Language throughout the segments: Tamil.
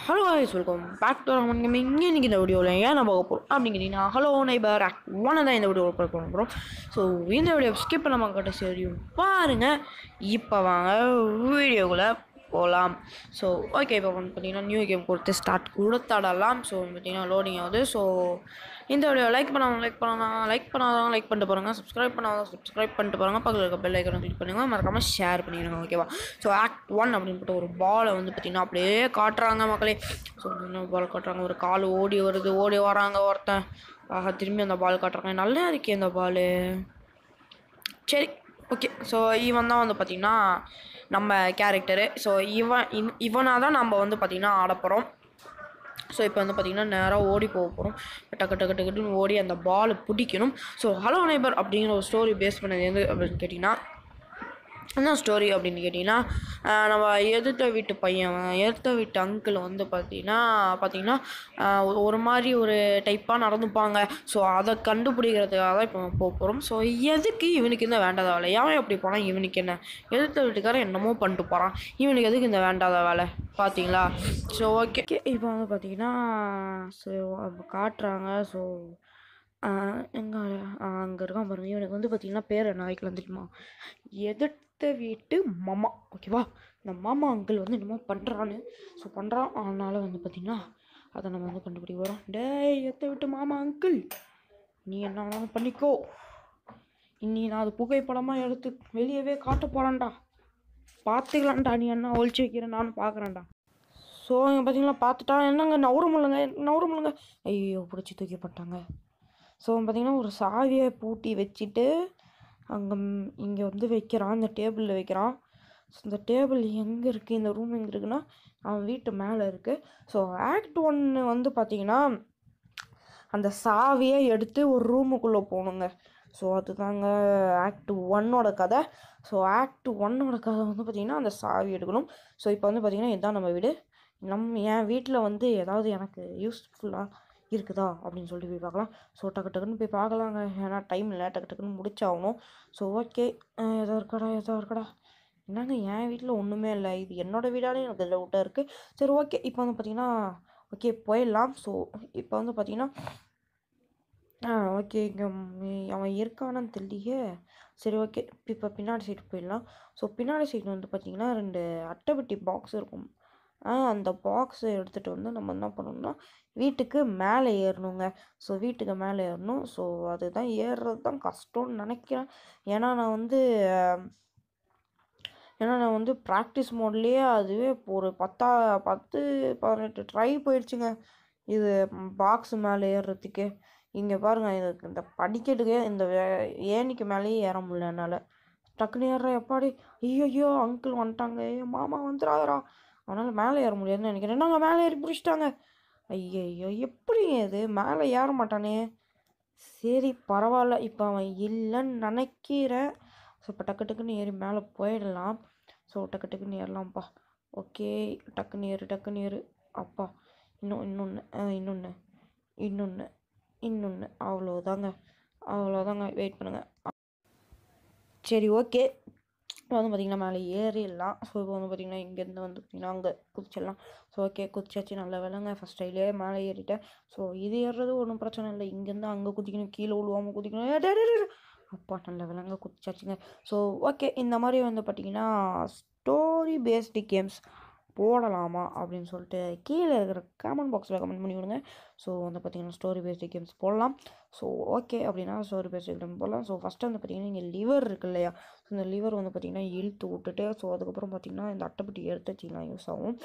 Hello guys welcome back to Raman gaming இன்னைக்கு இந்த வீடியோவில் ஏன் நம்ம பார்க்க போகிறோம் அப்படிங்கிறீங்கன்னா ஹலோ நைபர் ஆக்ட் ஒன்று தான் இந்த வீடியோவில் பார்க்க போகிறோம் ஸோ இந்த வீடியோ ஸ்கிப் பண்ணாம கட்ட சரியும் பாருங்கள் இப்போ வாங்க வீடியோக்குள்ளே போகலாம் ஸோ ஓகே இப்போ வந்து பார்த்தீங்கன்னா நியூ கேம் கொடுத்து ஸ்டார்ட் கொடுத்தாடலாம் ஸோ பார்த்தீங்கன்னா லோடிங் ஆகுது ஸோ இந்த வீடியோ லைக் பண்ணாமல் லைக் பண்ணலாம் லைக் பண்ணாதவங்க லைக் பண்ணிட்டு போகிறாங்க சப்ஸ்கிரைப் பண்ணாதவங்க சப்ஸ்கிரைப் பண்ணிட்டு போகிறாங்க பக்கத்தில் இருக்க பெல் ஐக்கனை கிளிக் பண்ணுங்க மறக்காமல் ஷேர் பண்ணிடுங்க ஓகேவா ஸோ ஆக்ட் ஒன் அப்படின்ட்டு ஒரு பாலை வந்து பார்த்திங்கன்னா அப்படியே காட்டுறாங்க மக்களே ஸோ இன்னும் பால் காட்டுறாங்க ஒரு கால் ஓடி வருது ஓடி வராங்க ஒருத்தன் ஆஹா திரும்பி அந்த பால் காட்டுறாங்க நல்லா இருக்கே அந்த பால் சரி ஓகே ஸோ இவன் தான் வந்து பார்த்திங்கன்னா நம்ம கேரக்டரு ஸோ இவன் இவ் இவனாக தான் நம்ம வந்து பார்த்திங்கன்னா ஆட போகிறோம் ஸோ இப்போ வந்து பார்த்திங்கன்னா நேராக ஓடி போக போகிறோம் டக்கு டக்கு டக்குன்னு ஓடி அந்த பால் பிடிக்கணும் ஸோ ஹலோ நைபர் அப்படிங்கிற ஒரு ஸ்டோரி பேஸ் பண்ணது எது அப்படின்னு கேட்டிங்கன்னா என்ன ஸ்டோரி அப்படின்னு கேட்டிங்கன்னா ஆஹ் நம்ம எதிர்த்த வீட்டு பையன் எதிர்த்த வீட்டு அங்கிள் வந்து பார்த்தீங்கன்னா பார்த்தீங்கன்னா ஆஹ் ஒரு- ஒரு மாதிரி ஒரு டைப்பாக நடந்துப்பாங்க ஸோ அதை கண்டுபிடிக்கிறதுக்காக தான் இப்போ போக போகிறோம் ஸோ எதுக்கு இவனுக்கு இந்த வேண்டாத வேலை அவன் எப்படி போனால் இவனுக்கு என்ன எதிர்த்த வீட்டுக்காரன் என்னமோ பண்ணிட்டு போகிறான் இவனுக்கு எதுக்கு இந்த வேண்டாத வேலை பார்த்தீங்களா ஸோ ஓகே இப்போ வந்து பார்த்தீங்கன்னா ஸோ காட்டுறாங்க ஸோ எங்கே அங்கே இருக்கான் பாருங்க இவனுக்கு வந்து பார்த்தீங்கன்னா பேர் என்ன வைக்கலாம் தெரியுமா எதிர்த்த வீட்டு மாமா ஓகேவா இந்த மாமா அங்கிள் வந்து என்னமோ பண்ணுறான்னு ஸோ பண்ணுறான் அதனால வந்து பார்த்தீங்கன்னா அதை நம்ம வந்து கண்டுபிடிக்க வரோம் டேய் எத்த வீட்டு மாமா அங்கிள் நீ என்ன வேணாலும் பண்ணிக்கோ இன்னி நான் அது புகைப்படமாக எடுத்து வெளியவே காட்ட போகிறேன்டா பார்த்துக்கலாம்டா நீ என்ன ஒழிச்சு வைக்கிற நானும் பார்க்குறேன்டா ஸோ இங்கே பார்த்தீங்களா பார்த்துட்டா என்னங்க நவர முடியலங்க நவர முடியலங்க ஐயோ பிடிச்சி தூக்கி போட்டாங்க ஸோ பார்த்தீங்கன்னா ஒரு சாவியை பூட்டி வச்சுட்டு அங்கே இங்கே வந்து வைக்கிறான் இந்த டேபிளில் வைக்கிறான் ஸோ இந்த டேபிள் எங்கே இருக்குது இந்த ரூம் எங்கே இருக்குன்னா அவன் வீட்டு மேலே இருக்குது ஸோ ஆக்ட் ஒன்று வந்து பார்த்தீங்கன்னா அந்த சாவியை எடுத்து ஒரு ரூமுக்குள்ளே போகணுங்க ஸோ அதுதாங்க ஆக்ட் ஒன்னோட கதை ஸோ ஆக்ட் ஒன்னோட கதை வந்து பார்த்திங்கன்னா அந்த சாவி எடுக்கணும் ஸோ இப்போ வந்து பார்த்திங்கன்னா இதுதான் நம்ம வீடு நம்ம என் வீட்டில் வந்து ஏதாவது எனக்கு யூஸ்ஃபுல்லாக இருக்குதா அப்படின்னு சொல்லிட்டு போய் பார்க்கலாம் ஸோ டக்கு டக்குன்னு போய் பார்க்கலாங்க ஏன்னா டைம் இல்லை டக்கு டக்குன்னு முடிச்சாகணும் ஸோ ஓகே ஏதோ இருக்கடா ஏதோ இருக்கடா என்னங்க என் வீட்டில் ஒன்றுமே இல்லை இது என்னோட வீடாலே எனக்கு டவுட்டாக இருக்குது சரி ஓகே இப்போ வந்து பார்த்திங்கன்னா ஓகே போயிடலாம் ஸோ இப்போ வந்து பார்த்திங்கன்னா ஆ ஓகே இங்கே அவன் இருக்கானான்னு தெரியலையே சரி ஓகே இப்போ பின்னாடி சைடு போயிடலாம் ஸோ பின்னாடி சைடு வந்து பார்த்திங்கன்னா ரெண்டு அட்டைப்பெட்டி பாக்ஸ் இருக்கும் ஆ அந்த பாக்ஸை எடுத்துகிட்டு வந்து நம்ம என்ன பண்ணணும்னா வீட்டுக்கு மேலே ஏறணுங்க ஸோ வீட்டுக்கு மேலே ஏறணும் ஸோ அதுதான் ஏறுறது தான் கஷ்டம்னு நினைக்கிறேன் ஏன்னா நான் வந்து ஆம், ஏன்னா நான் வந்து ப்ராக்டிஸ் மோட்லேயே அதுவே இப்போ ஒரு பத்தா பத்து பதினெட்டு ட்ரை போயிடுச்சுங்க இது பாக்ஸ் மேலே ஏறுறதுக்கு இங்கே பாருங்க இதுக்கு இந்த படிக்கட்டுக்கே இந்த வே- ஏணிக்கு மேலேயே ஏற முடியல என்னால் டக்குன்னு ஏறுற எப்பாடி ஐயோ அங்கிள் வந்துட்டாங்க ஐயோ மாமா வந்துடாதரா அவனால் மேலே ஏற முடியாதுன்னு நினைக்கிறேன் நாங்க மேலே ஏறி பிடிச்சிட்டாங்க ஐயையோ எப்படிங்க இது மேலே ஏற மாட்டானே சரி பரவாயில்ல இப்போ அவன் இல்லைன்னு நினைக்கிறேன் ஸோ இப்போ டக்கு டக்குன்னு ஏறி மேலே போயிடலாம் ஸோ டக்கு டக்குன்னு ஏறலாம்ப்பா ஓகே டக்குன்னு ஏறு டக்குன்னு ஏறு அப்பா இன்னும் இன்னொன்று இன்னொன்று இன்னொன்று இன்னொன்று அவ்வளோதாங்க அவ்வளோதாங்க வெயிட் பண்ணுங்க சரி ஓகே இப்போ வந்து பார்த்திங்கன்னா மேலே ஏறிடலாம் ஸோ இப்போ வந்து பார்த்திங்கன்னா இங்கேருந்து வந்து பார்த்திங்கன்னா அங்கே குதிச்சிடலாம் ஸோ ஓகே குதிச்சாச்சு நல்ல வேலைங்க ஃபஸ்ட் டைலே மேலே ஏறிட்டேன் ஸோ இது ஏறுறது ஒன்றும் பிரச்சனை இல்லை இங்கேருந்து அங்கே குதிக்கணும் கீழே விழுவாமல் குதிக்கணும் ஏ, டேய், டேய், டேய், டேய். அப்பா நல்ல வேலைங்க குதிச்சாச்சுங்க ஸோ ஓகே இந்த மாதிரி வந்து பார்த்திங்கன்னா ஸ்டோரி பேஸ்டு கேம்ஸ் போடலாமா அப்படின்னு சொல்லிட்டு கீழே இருக்கிற கமெண்ட் பாக்ஸில் கமெண்ட் பண்ணி விடுங்க ஸோ வந்து பார்த்திங்கன்னா ஸ்டோரி பேஸ்டு கேம்ஸ் போடலாம் ஸோ ஓகே அப்படின்னா ஸ்டோரி பேஸ்டு கேம் போடலாம் ஸோ ஃபஸ்ட்டு வந்து பார்த்திங்கன்னா இங்கே லிவர் இருக்கு இல்லையா ஸோ இந்த லிவர் வந்து பார்த்திங்கன்னா இழுத்து விட்டுட்டு ஸோ அதுக்கப்புறம் பார்த்திங்கன்னா இந்த அட்டைப்பெட்டி எடுத்து வச்சிக்கலாம் யூஸ் ஆகும்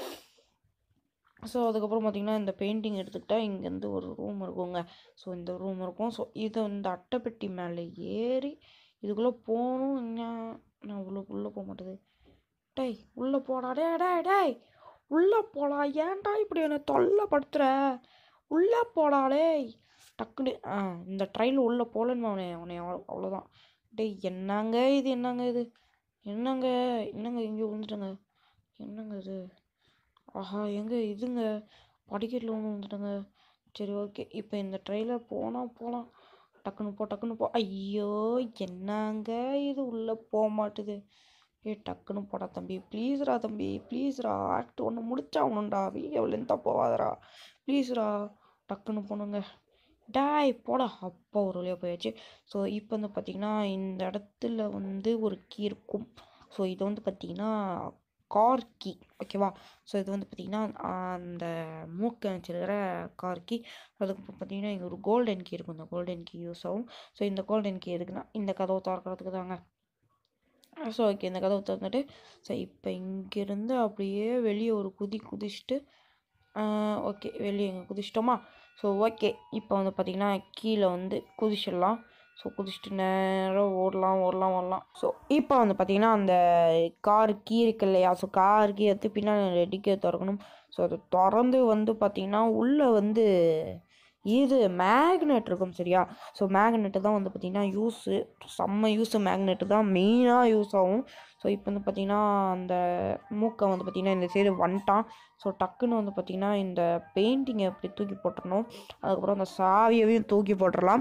ஸோ அதுக்கப்புறம் பார்த்திங்கன்னா இந்த பெயிண்டிங் எடுத்துக்கிட்டால் இங்கேருந்து ஒரு ரூம் இருக்குங்க ஸோ இந்த ரூம் இருக்கும் ஸோ இது இந்த அட்டைப்பெட்டி மேலே ஏறி இதுக்குள்ளே போகணும் நான் நான் உள்ள உள்ளே போக மாட்டேது டேய் உள்ளே போடா டேய் டேய் டேய் உள்ளே போடா ஏன்டா இப்படி என்னை தொல்லைப்படுத்துற உள்ளே போடா டேய் டக்குனு ஆ இந்த ட்ரெயினில் உள்ளே போகலன்னு அவனை அவனை அவ்வளோ அவ்வளோதான் டேய் என்னங்க இது என்னங்க இது என்னங்க என்னங்க இங்கே விழுந்துட்டேங்க என்னங்க இது ஆஹா எங்க இதுங்க படிக்கட்டில் ஒன்று வந்துட்டேங்க சரி ஓகே இப்போ இந்த ட்ரெயினில் போனால் போகலாம் டக்குன்னு போ டக்குன்னு போ ஐயோ என்னங்க இது உள்ளே போக மாட்டுது ஏ டக்குன்னு போடா தம்பி ப்ளீஸ்ரா தம்பி ப்ளீஸ்ரா ஆக்ட் ஒன்று முடிச்சாகணும்டா வீடியோ லென்த்தாக போகாதடா ப்ளீஸ்ரா டக்குன்னு போனுங்க டாய் போடா அப்பா ஒரு வழியாக போயாச்சு ஸோ இப்போ வந்து பார்த்திங்கன்னா இந்த இடத்துல வந்து ஒரு கீ இருக்கும் ஸோ இது வந்து பார்த்திங்கன்னா கார் கீ ஓகேவா ஸோ இது வந்து பார்த்திங்கன்னா அந்த மூக்கை வச்சிருக்கிற கார் கீ அதுக்கப்புறம் பார்த்திங்கன்னா இங்கே ஒரு கோல்டன் கீ இருக்கும் இந்த கோல்டன் கீ யூஸ் ஆகும் ஸோ இந்த கோல்டன் கீ எதுக்குன்னா இந்த கதவை திறக்கிறதுக்கு தாங்க ஸோ ஓகே இந்த கதவை திறந்துட்டு ஸோ இப்போ இங்கேருந்து அப்படியே வெளியே ஒரு குதி குதிச்சுட்டு ஓகே வெளியே இங்கே குதிச்சிட்டோமா ஸோ ஓகே இப்போ வந்து பார்த்திங்கன்னா கீழே வந்து குதிச்சிடலாம் ஸோ குதிச்சுட்டு நேராக ஓடலாம் ஓடலாம் ஓடலாம் ஸோ இப்போ வந்து பார்த்திங்கன்னா அந்த கார் கீ இருக்கு இல்லையா ஸோ கார் கீ எடுத்து பின்னாடி ரெடிக்கே திறக்கணும் ஸோ அது திறந்து வந்து பார்த்திங்கன்னா உள்ளே வந்து இது மேக்னெட் இருக்கும் சரியா ஸோ மேக்னெட்டு தான் வந்து பார்த்திங்கன்னா யூஸு செம்ம யூஸு மேக்னெட்டு தான் மெயினாக யூஸ் ஆகும் ஸோ இப்போ வந்து பார்த்திங்கன்னா அந்த மூக்கை வந்து பார்த்திங்கன்னா இந்த சைடு வந்துட்டான் ஸோ டக்குன்னு வந்து பார்த்திங்கன்னா இந்த பெயிண்டிங்கை அப்படி தூக்கி போட்டுறணும் அதுக்கப்புறம் அந்த சாவியையும் தூக்கி போட்டுடலாம்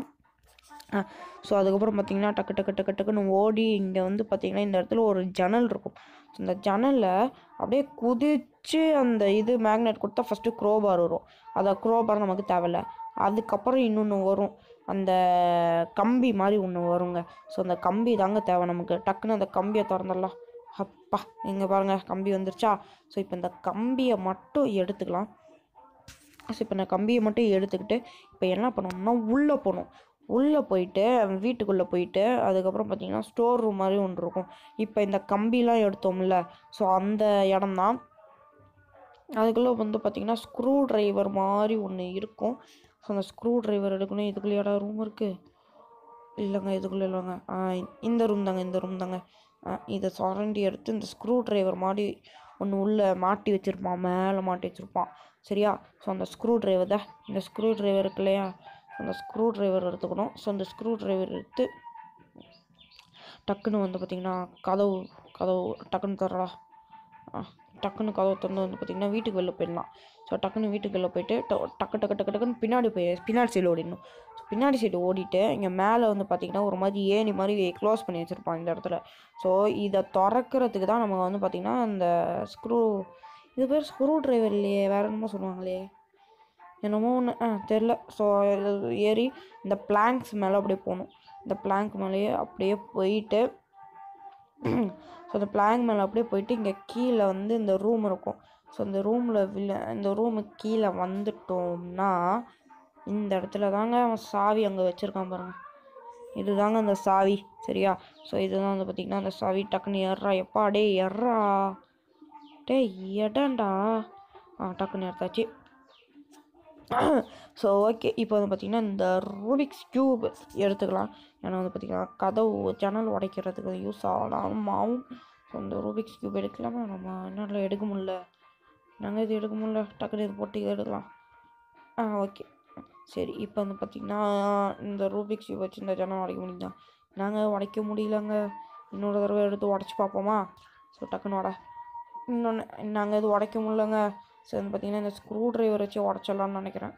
ஸோ அதுக்கப்புறம் பார்த்திங்கன்னா டக்கு டக்கு டக்கு டக்குன்னு ஓடி இங்கே வந்து பார்த்திங்கன்னா இந்த இடத்துல ஒரு ஜன்னல் இருக்கும் இந்த ஜன்னலில் அப்படியே குதித்து அந்த இது மேக்னெட் கொடுத்தா ஃபஸ்ட்டு க்ரோபார் வரும் அதை க்ரோபார் நமக்கு தேவையில்ல அதுக்கப்புறம் இன்னொன்று வரும் அந்த கம்பி மாதிரி ஒன்று வருங்க ஸோ அந்த கம்பி தாங்க தேவை நமக்கு டக்குன்னு அந்த கம்பியை திறந்துடலாம் அப்பா இங்கே பாருங்கள் கம்பி வந்துருச்சா ஸோ இப்போ இந்த கம்பியை மட்டும் எடுத்துக்கலாம் ஸோ இப்போ நான் கம்பியை மட்டும் எடுத்துக்கிட்டு இப்போ என்ன பண்ணணும்னா உள்ளே போகணும் உள்ளே போயிட்டு வீட்டுக்குள்ளே போயிட்டு அதுக்கப்புறம் பார்த்தீங்கன்னா ஸ்டோர் ரூம் மாதிரி ஒன்று இருக்கும் இப்போ இந்த கம்பிலாம் எடுத்தோம்ல ஸோ அந்த இடம் தான் அதுக்குள்ளே வந்து பார்த்திங்கன்னா ஸ்க்ரூ டிரைவர் மாதிரி ஒன்று இருக்கும் ஸோ அந்த ஸ்க்ரூ டிரைவர் எடுக்கணும் இதுக்குள்ளே இடம் ரூம் இருக்குது இல்லைங்க இதுக்குள்ளே இல்லைங்க ஆ இந்த ரூம் தாங்க இந்த ரூம் தாங்க ஆ, இதை சுரண்டி எடுத்து இந்த ஸ்க்ரூ டிரைவர் மாதிரி ஒன்று உள்ளே மாட்டி வச்சுருப்பான் மேலே மாட்டி வச்சுருப்பான் சரியா ஸோ அந்த ஸ்க்ரூ டிரைவர் தான் இந்த ஸ்க்ரூ டிரைவர் இருக்கு இல்லையா அந்த ஸ்க்ரூ டிரைவர் எடுத்துக்கணும் ஸோ அந்த ஸ்க்ரூ டிரைவர் எடுத்து டக்குன்னு வந்து பார்த்திங்கன்னா கதவு கதவு டக்குன்னு தரடா ஆ, டக்குன்னு கதவு திறந்து வந்து பார்த்திங்கன்னா வீட்டுக்கு வெளில போயிடலாம் ஸோ டக்குன்னு வீட்டுக்கு வெளில போயிட்டு ட- டக்கு டக்கு டக்கு டக்குன்னு பின்னாடி போய் பின்னாடி சைடு ஓடிடணும் ஸோ பின்னாடி சைடு ஓடிட்டு இங்கே மேலே வந்து பார்த்திங்கன்னா ஒரு மாதிரி ஏணி மாதிரி க்ளோஸ் பண்ணி வச்சுருப்பான் இந்த இடத்துல ஸோ இதை திறக்கிறதுக்கு தான் நம்ம வந்து பார்த்திங்கன்னா அந்த ஸ்க்ரூ இது பேர் ஸ்க்ரூ டிரைவர் இல்லையே வேறு என்னமோ சொல்லுவாங்களே என்னமோ ஒன்று ஆ தெரில ஸோ ஏறி இந்த பிளாங்க்ஸ் மேலே அப்படியே போகணும் இந்த பிளாங்க் மேலேயே அப்படியே போயிட்டு ஸோ அந்த பிளாங்க் மேலே அப்படியே போயிட்டு இங்கே கீழே வந்து இந்த ரூம் இருக்கும் ஸோ இந்த ரூமில் வில்ல இந்த ரூமுக்கு கீழே வந்துட்டோம்னா இந்த இடத்துல தாங்க அவன் சாவி அங்கே வச்சுருக்கான் பாருங்க இதுதாங்க அந்த சாவி சரியா ஸோ இதுதான் வந்து பார்த்திங்கன்னா அந்த சாவி டக்குன்னு ஏறா எப்பா டேய் எறா டேய் எடண்டா ஆ டக்குன்னு எடுத்தாச்சு ஸோ ஓகே இப்போ வந்து பார்த்திங்கன்னா இந்த ரூபிக்ஸ் கியூப் எடுத்துக்கலாம் ஏன்னா வந்து பார்த்திங்கன்னா கதவு ஜன்னல் உடைக்கிறதுக்கு யூஸ் ஆகலாம் ஆகும் ஸோ இந்த ரூபிக்ஸ் கியூப் எடுக்கலாமா நம்ம என்னால் எடுக்க முடியல நாங்கள் இது எடுக்க முடியல டக்குனு இது போட்டு இது எடுக்கலாம் ஆ ஓகே சரி இப்போ வந்து பார்த்திங்கன்னா இந்த ரூபிக்ஸ் கியூப் வச்சு இந்த ஜன்னல் உடைக்க முடியுதா நாங்கள் உடைக்க முடியலங்க இன்னொரு தடவை எடுத்து உடச்சி பார்ப்போமா ஸோ டக்குன்னு உட இன்னொன்று நாங்கள் இது உடைக்க முடியலங்க ஸோ வந்து பார்த்திங்கன்னா இந்த ஸ்க்ரூ டிரைவர் வச்சு உடச்சிடலாம்னு நினைக்கிறேன்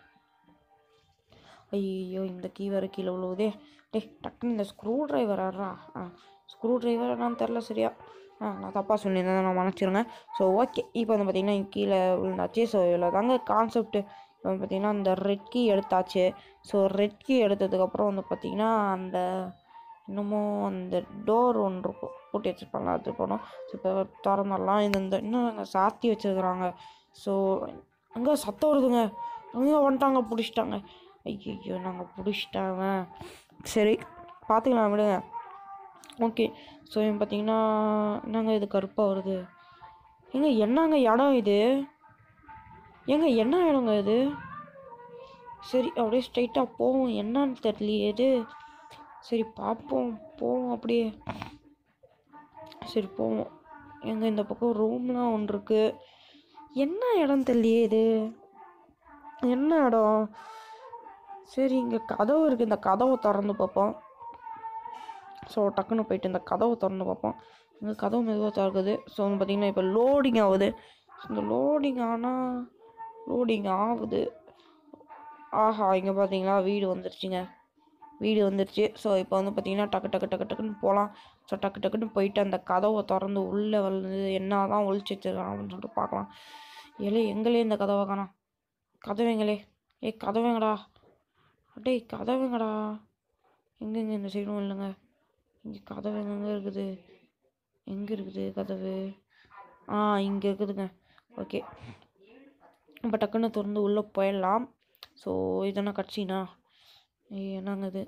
ஐயோ இந்த கீ வேறு கீழே விழுவுதே டேய் டக்குன்னு இந்த ஸ்க்ரூ டிரைவர் ஆடுறா ஆ ஸ்க்ரூ டிரைவர் என்னன்னு தெரில சரியா ஆ நான் தப்பாக சொல்லியிருந்தேன் நான் மன்னிச்சிருங்க ஸோ ஓகே இப்போ வந்து பார்த்திங்கன்னா இங்க கீழே விழுந்தாச்சு ஸோ இதில் தாங்க கான்செப்ட்டு வந்து பார்த்திங்கன்னா இந்த ரெட் கீ எடுத்தாச்சு ஸோ ரெட் கீ எடுத்ததுக்கப்புறம் வந்து பார்த்திங்கன்னா அந்த இன்னமும் அந்த டோர் ஒன்று இருக்கும் பூட்டி வச்சுருப்பாங்க அது போனோம் ஸோ இப்போ திறந்துடலாம் இது இந்த இன்னும் அங்கே சாத்தி வச்சுருக்குறாங்க ஸோ அங்கே சத்தம் வருதுங்க அங்கே வந்துட்டாங்க பிடிச்சிட்டாங்க ஐயோ நாங்கள் பிடிச்சிட்டாங்க சரி பார்த்துக்கலாம் விடுங்க ஓகே ஸோ பார்த்தீங்கன்னா என்னங்க இது கருப்பாக வருது ஏங்க என்னங்க இடம் இது ஏங்க என்ன இடங்க இது சரி அப்படியே ஸ்ட்ரைட்டாக போவோம் என்னன்னு தெரியலையே இது சரி பார்ப்போம் போவோம் அப்படியே சரி போவோம் எங்க இந்த பக்கம் ரூம்லாம் ஒன்று இருக்கு என்ன இடம் தெரியலையே இது என்ன இடம் சரி இங்கே கதவு இருக்குது இந்த கதவை திறந்து பார்ப்போம் ஸோ டக்குன்னு போயிட்டு இந்த கதவை திறந்து பார்ப்போம் இந்த கதவு மெதுவாக திறக்குது ஸோ வந்து பார்த்திங்கன்னா இப்போ லோடிங் ஆகுது இந்த லோடிங் ஆனால் லோடிங் ஆகுது ஆஹா இங்கே பார்த்தீங்களா வீடு வந்துருச்சுங்க வீடு வந்துருச்சு ஸோ இப்போ வந்து பார்த்தீங்கன்னா டக்கு டக்கு டக்கு டக்குன்னு போகலாம் ஸோ டக்கு டக்குன்னு போயிட்டு அந்த கதவை திறந்து உள்ளே வந்து என்ன தான் ஒழிச்சு வச்சிருக்கான் அப்படின்னு சொல்லிட்டு பார்க்கலாம் ஏலே எங்களே இந்த கதவை காணோம் கதவைங்களே ஏய் கதவைங்கடா டேய் கதவைங்கடா எங்கெங்க இந்த சைடும் இல்லைங்க இங்கே கதவு எங்கெங்க இருக்குது எங்கே இருக்குது கதவு ஆ இங்கே இருக்குதுங்க ஓகே இப்போ டக்குன்னு திறந்து உள்ளே போயிடலாம் ஸோ இதென்ன கட்சினா ஏய் என்னங்க இது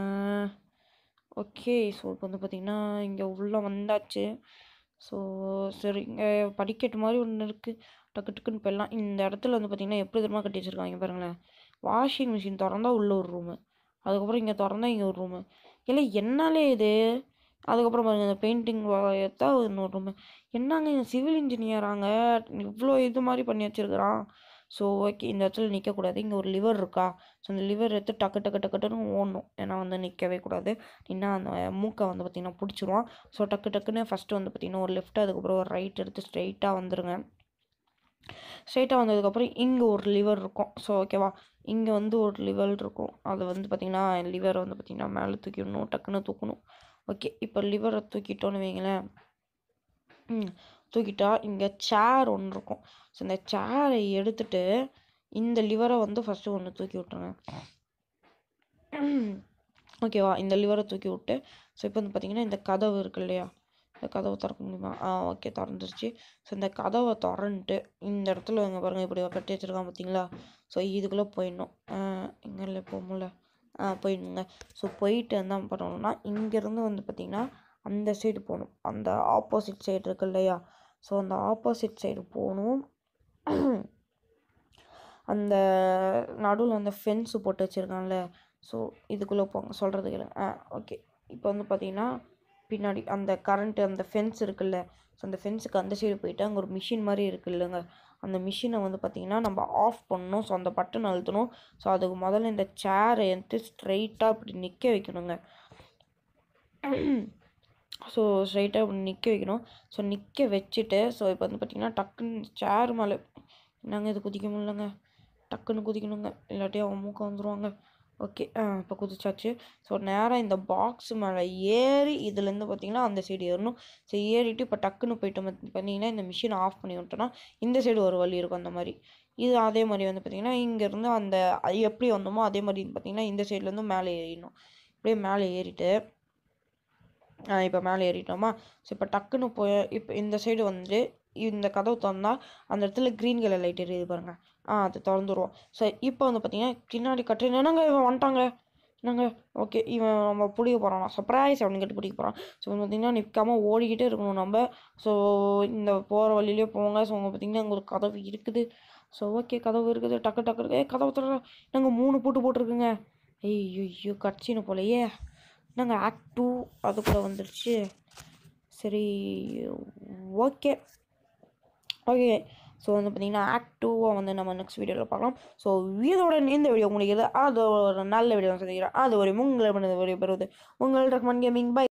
ஓகே ஸோ இப்போ வந்து பார்த்திங்கன்னா இங்கே உள்ளே வந்தாச்சு ஸோ சரி இங்கே படிக்கட்டு மாதிரி ஒன்று இருக்குது டக்கு டக்குன்னு போயிடலாம் இந்த இடத்துல வந்து பார்த்திங்கன்னா எப்படி தெரியுமா கட்டி வச்சுருக்காங்க பாருங்களேன் வாஷிங் மிஷின் திறந்தா உள்ளே ஒரு ரூமு அதுக்கப்புறம் இங்கே திறந்தா இங்கே ஒரு ரூமு இல்லை என்னாலே இது அதுக்கப்புறம் பாருங்கள் இந்த பெயிண்டிங் எடுத்தா இன்னொரு ரூமு என்னங்க இங்கே சிவில் இன்ஜினியராங்க இவ்வளோ இது மாதிரி பண்ணி வச்சுருக்குறான் ஸோ ஓகே இந்த இடத்துல நிற்கக்கூடாது இங்கே ஒரு லிவர் இருக்கா ஸோ அந்த லிவர் எடுத்து டக்கு டக்கு டக்கு டக்குன்னு ஓடணும் ஏன்னா வந்து நிற்கவே கூடாது நின்னா அந்த மூக்கை வந்து பார்த்திங்கன்னா பிடிச்சிருவான் ஸோ டக்கு டக்குன்னு ஃபஸ்ட்டு வந்து பார்த்திங்கன்னா ஒரு லெஃப்ட் அதுக்கப்புறம் ஒரு ரைட் எடுத்து ஸ்ட்ரைட்டாக வந்துருங்க ஸ்ட்ரைட்டாக வந்ததுக்கப்புறம் இங்கே ஒரு லிவர் இருக்கும் ஸோ ஓகேவா இங்கே வந்து ஒரு லிவர் இருக்கும் அது வந்து பார்த்திங்கன்னா லிவரை வந்து பார்த்திங்கன்னா மேலே தூக்கிடணும் டக்குன்னு தூக்கணும் ஓகே இப்போ லிவரை தூக்கிட்டோன்னு வைங்களேன் ம் தூக்கிட்டா இங்கே சேர் ஒன்று இருக்கும் ஸோ இந்த சேரை எடுத்துட்டு இந்த லிவரை வந்து ஃபஸ்ட்டு ஒன்று தூக்கி விட்ருங்க ஓகேவா இந்த லிவரை தூக்கி விட்டு ஸோ இப்போ வந்து பார்த்திங்கன்னா இந்த கதவு இருக்கு இல்லையா இந்த கதவை திறக்க முடியுமா ஆ ஓகே திறந்துருச்சு ஸோ இந்த கதவை திறந்துட்டு இந்த இடத்துல இங்கே பாருங்கள் இப்படி கட்டி வச்சுருக்கான் பார்த்தீங்களா ஸோ இதுக்குள்ளே போயிடணும் இங்கே இல்லை போக முடியல ஆ போயிடணுங்க ஸோ போயிட்டு என்ன பண்ணணும்னா இங்கேருந்து வந்து பார்த்திங்கன்னா அந்த சைடு போகணும் அந்த ஆப்போசிட் சைடு இருக்கு இல்லையா ஸோ அந்த ஆப்போசிட் சைடு போகணும் அந்த நடுவில் அந்த ஃபென்ஸு போட்டு வச்சுருக்கான்ல ஸோ இதுக்குள்ளே போங்க சொல்கிறது கேளுங்க ஆ ஓகே இப்போ வந்து பார்த்தீங்கன்னா பின்னாடி அந்த கரண்ட்டு அந்த ஃபென்ஸ் இருக்குல்ல ஸோ அந்த ஃபென்ஸுக்கு அந்த சைடு போயிட்டு அங்கே ஒரு மிஷின் மாதிரி இருக்கு இல்லைங்க அந்த மிஷினை வந்து பார்த்திங்கன்னா நம்ம ஆஃப் பண்ணணும் ஸோ அந்த பட்டன் அழுத்தணும் ஸோ அதுக்கு முதல்ல இந்த சேரை எடுத்து ஸ்ட்ரைட்டாக இப்படி நிற்க வைக்கணுங்க ஸோ ஸ்ட்ரைட்டாக இப்படி நிற்க வைக்கணும் ஸோ நிற்க வச்சுட்டு ஸோ இப்போ வந்து பார்த்திங்கன்னா டக்குன்னு சேர் மேலே என்னங்க இது குதிக்க முடியலங்க டக்குன்னு குதிக்கணுங்க இல்லாட்டி அவன் மூக்க வந்துடுவாங்க ஓகே ஆ இப்போ குதிச்சாச்சு ஸோ நேராக இந்த பாக்ஸ் மேலே ஏறி இதுலேருந்து பார்த்தீங்கன்னா அந்த சைடு ஏறணும் ஸோ ஏறிட்டு இப்போ டக்குன்னு போயிட்டு பார்த்தீங்கன்னா இந்த மிஷினை ஆஃப் பண்ணி விட்டோன்னா இந்த சைடு ஒரு வழி இருக்கும் அந்த மாதிரி இது அதே மாதிரி வந்து பார்த்திங்கன்னா இங்கேருந்து அந்த அது எப்படி வந்தோமோ அதே மாதிரி பார்த்திங்கன்னா இந்த சைட்லேருந்து மேலே ஏறிடணும் அப்படியே மேலே ஏறிட்டு இப்போ மேலே ஏறிட்டோமா ஸோ இப்போ டக்குன்னு போய் இப்போ இந்த சைடு வந்து இந்த கதவு திறந்தா அந்த இடத்துல க்ரீன் கலர் லைட் எரியுது பாருங்கள் ஆ அது திறந்துருவோம் ஸோ இப்போ வந்து பார்த்தீங்கன்னா பின்னாடி கட்டு என்னங்க இவன் வந்துட்டாங்க என்னங்க ஓகே இவன் நம்ம பிடிக்க போகிறான் சர்ப்ரைஸ் அப்படின்னு கேட்டு பிடிக்க போகிறான் ஸோ வந்து பார்த்திங்கன்னா நிற்காம ஓடிக்கிட்டே இருக்கணும் நம்ம ஸோ இந்த போகிற வழியிலே போங்க ஸோ அங்கே பார்த்திங்கன்னா அங்கே ஒரு கதவு இருக்குது ஸோ ஓகே கதவு இருக்குது டக்கு டக்கு இருக்கு ஏ கதவு திற நாங்கள் மூணு போட்டு போட்டிருக்குங்க ஐயோ ஐயோ கட்சின்னு போலையே நாங்கள் ஆக்ட் டூ அதுக்குள்ளே வந்துடுச்சு சரி ஓகே ஓகே ஸோ வந்து பார்த்தீங்கன்னா ஆக்ட் டூவை வந்து நம்ம நெக்ஸ்ட் வீடியோவில் பார்க்கலாம் ஸோ இதோட இந்த வீடியோ முடிக்கிறது அது ஒரு நல்ல வீடியோ சந்திக்கிறேன் அது ஒரு உங்களை பண்ணது வீடியோ பெறுவது உங்கள் ரெக்கமெண்ட் கேமிங் பை